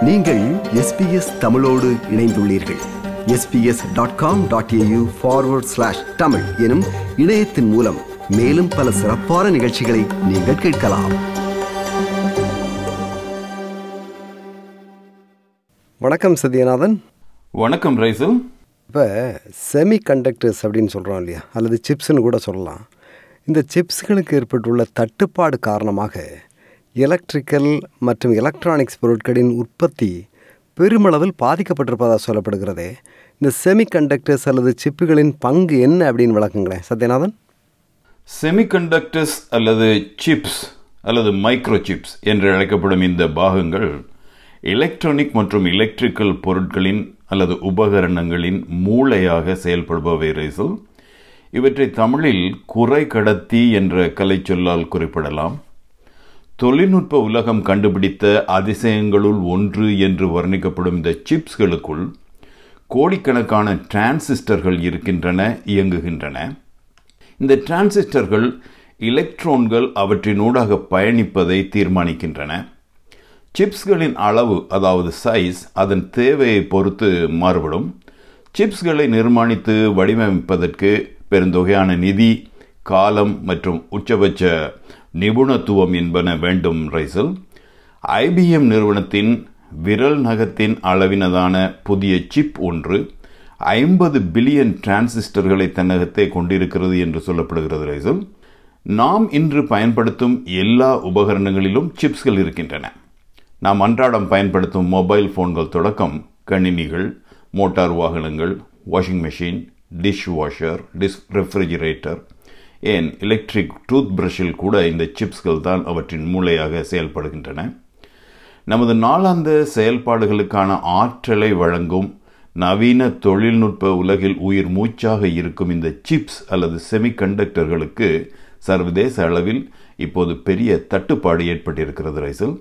நீங்கள் எஸ்பிஎஸ் தமிழோடு இணைந்துள்ளீர்கள் SBS dot com dot AU forward slash Tamil எனும் இணையத்தின் மூலம் மேலும் பல சிறப்பான நிகழ்ச்சிகளை நீங்கள் கேட்கலாம் வணக்கம் சத்யநாதன் வணக்கம் ரைசல் இப்போ செமி கண்டக்டர்ஸ் அப்படின்னு சொல்கிறோம் இல்லையா அல்லது சிப்ஸ்னு கூட சொல்லலாம் இந்த சிப்ஸ்களுக்கு ஏற்பட்டுள்ள தட்டுப்பாடு காரணமாக எலக்ட்ரிக்கல் மற்றும் எலக்ட்ரானிக்ஸ் பொருட்களின் உற்பத்தி பெருமளவில் பாதிக்கப்பட்டிருப்பதாக சொல்லப்படுகிறதே இந்த செமி கண்டக்டர்ஸ் அல்லது சிப்புகளின் பங்கு என்ன அப்படின்னு விளக்குங்களேன் சத்யநாதன் செமிகண்டக்டர்ஸ் அல்லது சிப்ஸ் அல்லது மைக்ரோ சிப்ஸ் என்று அழைக்கப்படும் இந்த பாகங்கள் எலக்ட்ரானிக் மற்றும் எலக்ட்ரிக்கல் பொருட்களின் அல்லது உபகரணங்களின் மூளையாக செயல்படுபவை ரைசல் இவற்றை தமிழில் குறை கடத்தி என்ற கலைச்சொல்லால் குறிப்பிடலாம் தொழில்நுட்ப உலகம் கண்டுபிடித்த அதிசயங்களுள் ஒன்று என்று வர்ணிக்கப்படும் இந்த சிப்ஸ்களுக்குள் கோடிக்கணக்கான டிரான்சிஸ்டர்கள் இருக்கின்றன இயங்குகின்றன இந்த டிரான்சிஸ்டர்கள் எலக்ட்ரான்கள் அவற்றினூடாக பயணிப்பதை தீர்மானிக்கின்றன சிப்ஸ்களின் அளவு அதாவது சைஸ் அதன் தேவையை பொறுத்து மாறுபடும் சிப்ஸ்களை நிர்மாணித்து வடிவமைப்பதற்கு பெருந்தொகையான நிதி காலம் மற்றும் உச்சபட்ச நிபுணத்துவம் என்பன வேண்டும் ரைசல் ஐபிஎம் நிறுவனத்தின் விரல் நகத்தின் அளவினதான புதிய சிப் ஒன்று ஐம்பது பில்லியன் டிரான்சிஸ்டர்களை தன்னகத்தை கொண்டிருக்கிறது என்று சொல்லப்படுகிறது ரைசல் நாம் இன்று பயன்படுத்தும் எல்லா உபகரணங்களிலும் சிப்ஸ்கள் இருக்கின்றன நாம் அன்றாடம் பயன்படுத்தும் மொபைல் ஃபோன்கள் தொடக்கம் கணினிகள் மோட்டார் வாகனங்கள் வாஷிங் மெஷின் டிஷ் வாஷர் டிஸ் ரெஃப்ரிஜிரேட்டர் ஏன் எலக்ட்ரிக் டூத் பிரஷில் கூட இந்த சிப்ஸ்கள் தான் அவற்றின் மூளையாக செயல்படுகின்றன நமது நாளாந்த செயல்பாடுகளுக்கான ஆற்றலை வழங்கும் நவீன தொழில்நுட்ப உலகில் உயிர் மூச்சாக இருக்கும் இந்த சிப்ஸ் அல்லது செமிகண்டக்டர்களுக்கு சர்வதேச அளவில் இப்போது பெரிய தட்டுப்பாடு ஏற்பட்டிருக்கிறது ரைசல்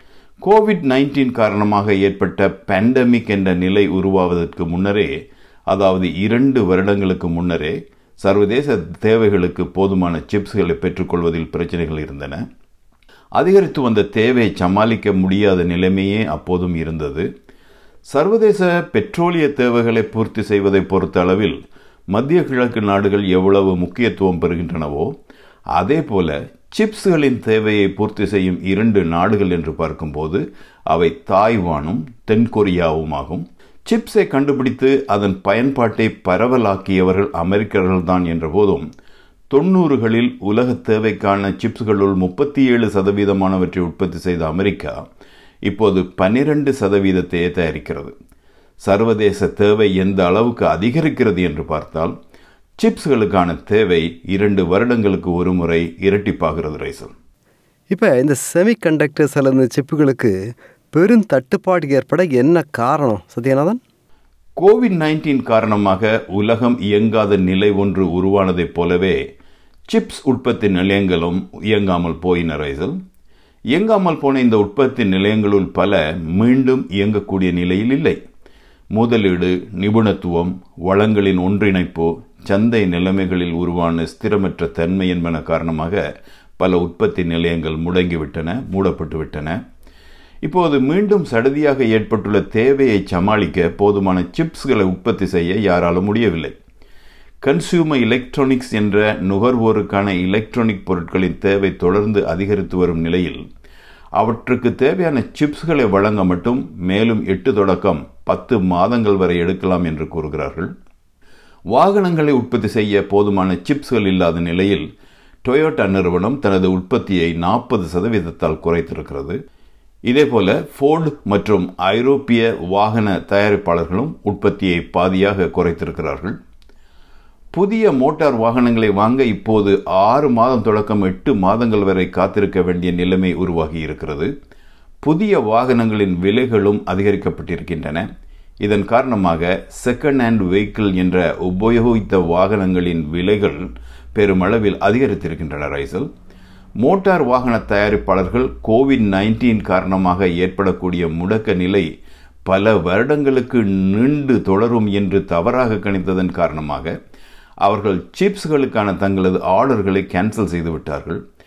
கோவிட் நைன்டீன் காரணமாக ஏற்பட்ட பேண்டமிக் என்ற நிலை உருவாவதற்கு முன்னரே அதாவது இரண்டு வருடங்களுக்கு முன்னரே சர்வதேச தேவைகளுக்கு போதுமான சிப்ஸ்களை பெற்றுக்கொள்வதில் பிரச்சனைகள் இருந்தன அதிகரித்து வந்த தேவையை சமாளிக்க முடியாத நிலைமையே அப்போதும் இருந்தது சர்வதேச பெட்ரோலிய தேவைகளை பூர்த்தி செய்வதை பொறுத்த அளவில் மத்திய கிழக்கு நாடுகள் எவ்வளவு முக்கியத்துவம் பெறுகின்றனவோ அதே போல சிப்ஸ்களின் தேவையை பூர்த்தி செய்யும் இரண்டு நாடுகள் என்று பார்க்கும்போது அவை தாய்வானும் தென்கொரியாவுமாகும் சிப்ஸை கண்டுபிடித்து அதன் பயன்பாட்டை பரவலாக்கியவர்கள் அமெரிக்கர்கள்தான் என்ற போதும் தொண்ணூறுகளில் உலக தேவைக்கான சிப்ஸ்களுள் முப்பத்தி ஏழு சதவீதமானவற்றை உற்பத்தி செய்த அமெரிக்கா இப்போது பன்னிரண்டு சதவீதத்தையே தயாரிக்கிறது சர்வதேச தேவை எந்த அளவுக்கு அதிகரிக்கிறது என்று பார்த்தால் சிப்ஸ்களுக்கான தேவை இரண்டு வருடங்களுக்கு ஒரு முறை இரட்டிப்பாகிறது ரைசல் இப்போ இந்த செமி கண்டக்டர்ஸ் அல்லது இந்த சிப்புகளுக்கு பெரும் தட்டுப்பாடு ஏற்பட என்ன காரணம் சத்யநாதன் கோவிட் நைன்டீன் காரணமாக உலகம் இயங்காத நிலை ஒன்று உருவானதைப் போலவே சிப்ஸ் உற்பத்தி நிலையங்களும் இயங்காமல் போயின ரைசல் இயங்காமல் போன இந்த உற்பத்தி நிலையங்களுள் பல மீண்டும் இயங்கக்கூடிய நிலையில் இல்லை முதலீடு நிபுணத்துவம் வளங்களின் ஒன்றிணைப்பு சந்தை நிலைமைகளில் உருவான ஸ்திரமற்ற தன்மை என்பன காரணமாக பல உற்பத்தி நிலையங்கள் முடங்கிவிட்டன மூடப்பட்டு விட்டன இப்போது மீண்டும் சடுதியாக ஏற்பட்டுள்ள தேவையை சமாளிக்க போதுமான சிப்ஸ்களை உற்பத்தி செய்ய யாராலும் முடியவில்லை கன்சியூமர் எலக்ட்ரானிக்ஸ் என்ற நுகர்வோருக்கான எலக்ட்ரானிக் பொருட்களின் தேவை தொடர்ந்து அதிகரித்து வரும் நிலையில் அவற்றுக்கு தேவையான சிப்ஸ்களை வழங்க மட்டும் மேலும் எட்டு தொடக்கம் பத்து மாதங்கள் வரை எடுக்கலாம் என்று கூறுகிறார்கள் வாகனங்களை உற்பத்தி செய்ய போதுமான சிப்ஸ்கள் இல்லாத நிலையில் டொயோட்டா நிறுவனம் தனது உற்பத்தியை நாற்பது சதவீதத்தால் குறைத்திருக்கிறது இதேபோல ஃபோர்டு மற்றும் ஐரோப்பிய வாகன தயாரிப்பாளர்களும் உற்பத்தியை பாதியாக குறைத்திருக்கிறார்கள் புதிய மோட்டார் வாகனங்களை வாங்க இப்போது ஆறு மாதம் தொடக்கம் எட்டு மாதங்கள் வரை காத்திருக்க வேண்டிய நிலைமை உருவாகி இருக்கிறது புதிய வாகனங்களின் விலைகளும் அதிகரிக்கப்பட்டிருக்கின்றன இதன் காரணமாக செகண்ட் ஹேண்ட் வெஹிக்கிள் என்ற உபயோகித்த வாகனங்களின் விலைகள் பெருமளவில் அதிகரித்திருக்கின்றன ரைசல் மோட்டார் வாகன தயாரிப்பாளர்கள் கோவிட் நைன்டீன் காரணமாக ஏற்படக்கூடிய முடக்க நிலை பல வருடங்களுக்கு நீண்டு தொடரும் என்று தவறாக கணித்ததன் காரணமாக அவர்கள் சிப்ஸ்களுக்கான தங்களது ஆர்டர்களை கேன்சல் செய்து விட்டார்கள்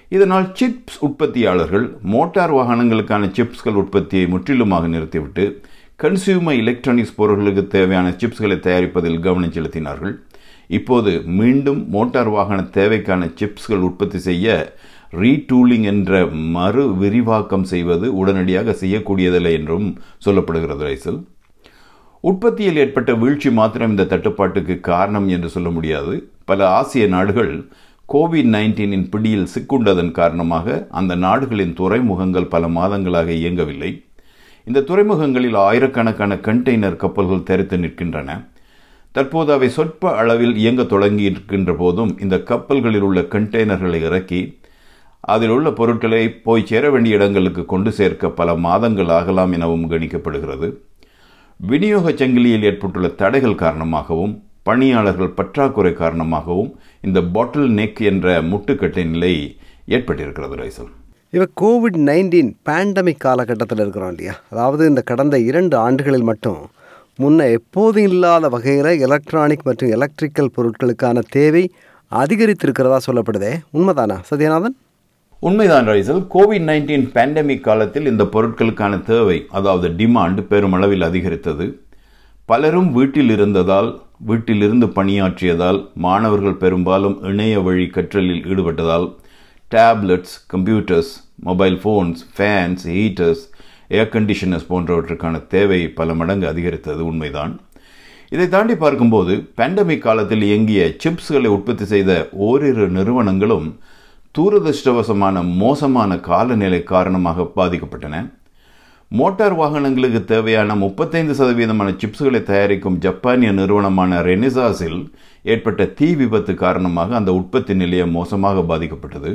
இதனால் சிப்ஸ் உற்பத்தியாளர்கள் மோட்டார் வாகனங்களுக்கான சிப்ஸ்கள் உற்பத்தியை முற்றிலுமாக நிறுத்திவிட்டு கன்சியூமர் எலக்ட்ரானிக்ஸ் பொருட்களுக்கு தேவையான சிப்ஸ்களை தயாரிப்பதில் கவனம் செலுத்தினார்கள் இப்போது மீண்டும் மோட்டார் வாகன தேவைக்கான சிப்ஸ்கள் உற்பத்தி செய்ய ரீடூலிங் என்ற மறு விரிவாக்கம் செய்வது உடனடியாக செய்யக்கூடியதில்லை என்றும் சொல்லப்படுகிறது ரைசல் உற்பத்தியில் ஏற்பட்ட வீழ்ச்சி மாத்திரம் இந்த தட்டுப்பாட்டுக்கு காரணம் என்று சொல்ல முடியாது பல ஆசிய நாடுகள் கோவிட் நைன்டீனின் பிடியில் சிக்குண்டதன் காரணமாக அந்த நாடுகளின் துறைமுகங்கள் பல மாதங்களாக இயங்கவில்லை இந்த துறைமுகங்களில் ஆயிரக்கணக்கான கண்டெய்னர் கப்பல்கள் தெரித்து நிற்கின்றன தற்போது அவை சொற்ப அளவில் இயங்க தொடங்கி இருக்கின்ற போதும் இந்த கப்பல்களில் உள்ள கண்டெய்னர்களை இறக்கி அதில் உள்ள பொருட்களை போய் சேர வேண்டிய இடங்களுக்கு கொண்டு சேர்க்க பல மாதங்கள் ஆகலாம் எனவும் கணிக்கப்படுகிறது விநியோக சங்கிலியில் ஏற்பட்டுள்ள தடைகள் காரணமாகவும் பணியாளர்கள் பற்றாக்குறை காரணமாகவும் இந்த பாட்டில் நெக் என்ற முட்டுக்கட்டை நிலை ஏற்பட்டிருக்கிறது ரைசல் இப்போ கோவிட் நைன்டீன் பேண்டமிக் காலகட்டத்தில் இருக்கிறோம் இல்லையா அதாவது இந்த கடந்த இரண்டு ஆண்டுகளில் மட்டும் முன்ன எப்போதும் இல்லாத வகையில் எலக்ட்ரானிக் மற்றும் எலக்ட்ரிக்கல் பொருட்களுக்கான தேவை அதிகரித்திருக்கிறதா சொல்லப்படுதே உண்மைதானா சத்யநாதன் உண்மைதான் ரைசல் கோவிட் நைன்டீன் பேண்டமிக் காலத்தில் இந்த பொருட்களுக்கான தேவை அதாவது டிமாண்ட் பெருமளவில் அதிகரித்தது பலரும் வீட்டில் இருந்ததால் வீட்டிலிருந்து பணியாற்றியதால் மாணவர்கள் பெரும்பாலும் இணைய வழி கற்றலில் ஈடுபட்டதால் tablets computers mobile phones fans heaters air conditioners போன்றவற்றுக்கான தேவை பல மடங்கு அதிகரித்தது உண்மைதான் இதை தாண்டி பார்க்கும்போது பேண்டமிக் காலத்தில் இயங்கிய சிப்ஸ்களை உற்பத்தி செய்த ஓரிரு நிறுவனங்களும் தூரதிருஷ்டவசமான மோசமான காலநிலை காரணமாக பாதிக்கப்பட்டன மோட்டார் வாகனங்களுக்கு தேவையான முப்பத்தைந்து சதவீதமான சிப்ஸ்களை தயாரிக்கும் ஜப்பானிய நிறுவனமான ரெனிசாஸில் ஏற்பட்ட தீ விபத்து காரணமாக அந்த உற்பத்தி நிலையம் மோசமாக பாதிக்கப்பட்டது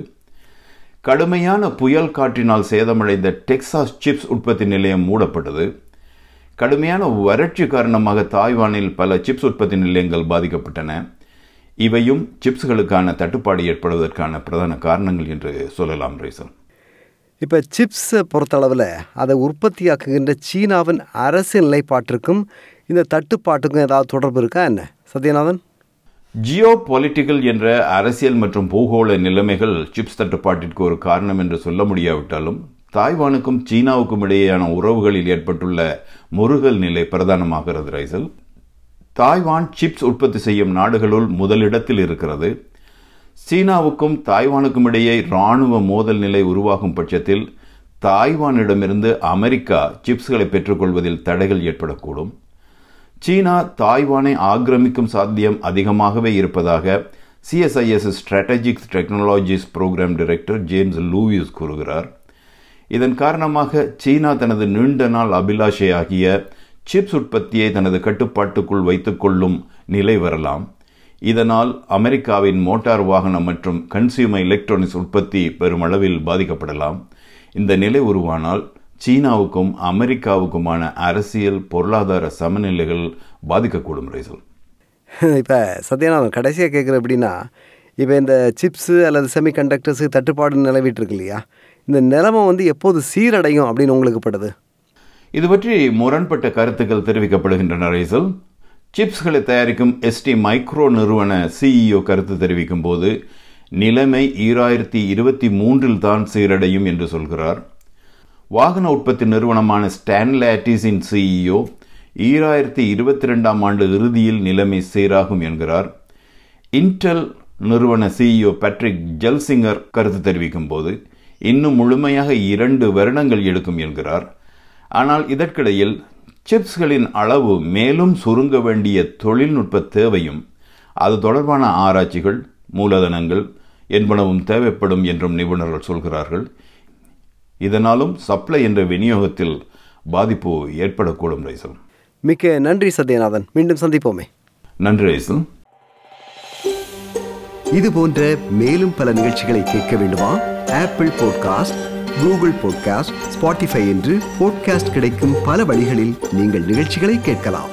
கடுமையான புயல் காற்றினால் சேதமடைந்த டெக்சாஸ் சிப்ஸ் உற்பத்தி நிலையம் மூடப்பட்டது கடுமையான வறட்சி காரணமாக தாய்வானில் பல சிப்ஸ் உற்பத்தி நிலையங்கள் பாதிக்கப்பட்டன இவையும் சிப்ஸ்களுக்கான தட்டுப்பாடு ஏற்படுவதற்கான பிரதான காரணங்கள் என்று சொல்லலாம் ரேசன் இப்போ சிப்ஸை பொறுத்தளவில் அதை உற்பத்தியாக்குகின்ற சீனாவின் அரசியல் நிலைப்பாட்டிற்கும் இந்த தட்டுப்பாட்டுக்கும் ஏதாவது தொடர்பு இருக்கா என்ன சத்யநாதன் ஜியோ பொலிட்டிக்கல் என்ற அரசியல் மற்றும் பூகோள நிலைமைகள் சிப்ஸ் தட்டுப்பாட்டிற்கு ஒரு காரணம் என்று சொல்ல முடியாவிட்டாலும் தாய்வானுக்கும் சீனாவுக்கும் இடையேயான உறவுகளில் ஏற்பட்டுள்ள முருகல் நிலை பிரதானமாகிறது ரைசல் தாய்வான் சிப்ஸ் உற்பத்தி செய்யும் நாடுகளுள் முதலிடத்தில் இருக்கிறது சீனாவுக்கும் தாய்வானுக்கும் இடையே இராணுவ மோதல் நிலை உருவாகும் பட்சத்தில் தாய்வானிடமிருந்து அமெரிக்கா சிப்ஸ்களை பெற்றுக்கொள்வதில் தடைகள் ஏற்படக்கூடும் சீனா தாய்வானை ஆக்கிரமிக்கும் சாத்தியம் அதிகமாகவே இருப்பதாக CSIS strategic technologies programme director James Lewis கூறுகிறார் இதன் காரணமாக சீனா தனது நீண்ட நாள் அபிலாஷையாகிய சிப்ஸ் உற்பத்தியை தனது கட்டுப்பாட்டுக்குள் வைத்துக்கொள்ளும் நிலை வரலாம் இதனால் அமெரிக்காவின் மோட்டார் வாகனம் மற்றும் கன்சியூமர் எலக்ட்ரானிக்ஸ் உற்பத்தி பெருமளவில் பாதிக்கப்படலாம் இந்த நிலை உருவானால் சீனாவுக்கும் அமெரிக்காவுக்குமான அரசியல் பொருளாதார சமநிலைகள் பாதிக்கக்கூடும் ரைசல் இப்போ சத்யநாதன் கடைசியாக கேட்குற எப்படின்னா இப்போ இந்த சிப்ஸு அல்லது செமி கண்டக்டர்ஸு தட்டுப்பாடு நிலவிட்டு இருக்கு இல்லையா இந்த நிலைமை வந்து எப்போது சீரடையும் அப்படின்னு உங்களுக்கு படுது இது பற்றி முரண்பட்ட கருத்துக்கள் தெரிவிக்கப்படுகின்றன ரைசல் சிப்ஸ்களை தயாரிக்கும் எஸ்டி மைக்ரோ நிறுவன சிஇஓ கருத்து தெரிவிக்கும் போது நிலைமை ஈராயிரத்தி இருபத்தி மூன்றில் தான் சீரடையும் என்று சொல்கிறார் வாகன உற்பத்தி நிறுவனமான ஸ்டான்லாட்டிஸின் சிஇஓ ஈராயிரத்தி இருபத்தி ரெண்டாம் ஆண்டு இறுதியில் நிலைமை சீராகும் என்கிறார் இன்டெல் நிறுவன சிஇஓ பேட்ரிக் ஜெல்சிங்கர் கருத்து தெரிவிக்கும் போது இன்னும் முழுமையாக இரண்டு வருடங்கள் எடுக்கும் என்கிறார் ஆனால் இதற்கிடையில் சிப்ஸ்களின் அளவு மேலும் சுருங்க வேண்டிய தொழில்நுட்ப தேவையும் அது தொடர்பான ஆராய்ச்சிகள் மூலதனங்கள் என்பனவும் தேவைப்படும் என்றும் நிபுணர்கள் சொல்கிறார்கள் இதனாலும் சப்ளை என்ற விநியோகத்தில் பாதிப்பு ஏற்படக்கூடும் ரைசல் மிக்க நன்றி சத்யநாதன் மீண்டும் சந்திப்போமே நன்றி ரைசல் இது போன்ற மேலும் பல நிகழ்ச்சிகளை கேட்க வேண்டுமா Apple podcast Google podcast Spotify என்று பாட்காஸ்ட் கிடைக்கும் பல வழிகளில் நீங்கள் நிகழ்ச்சிகளை கேட்கலாம்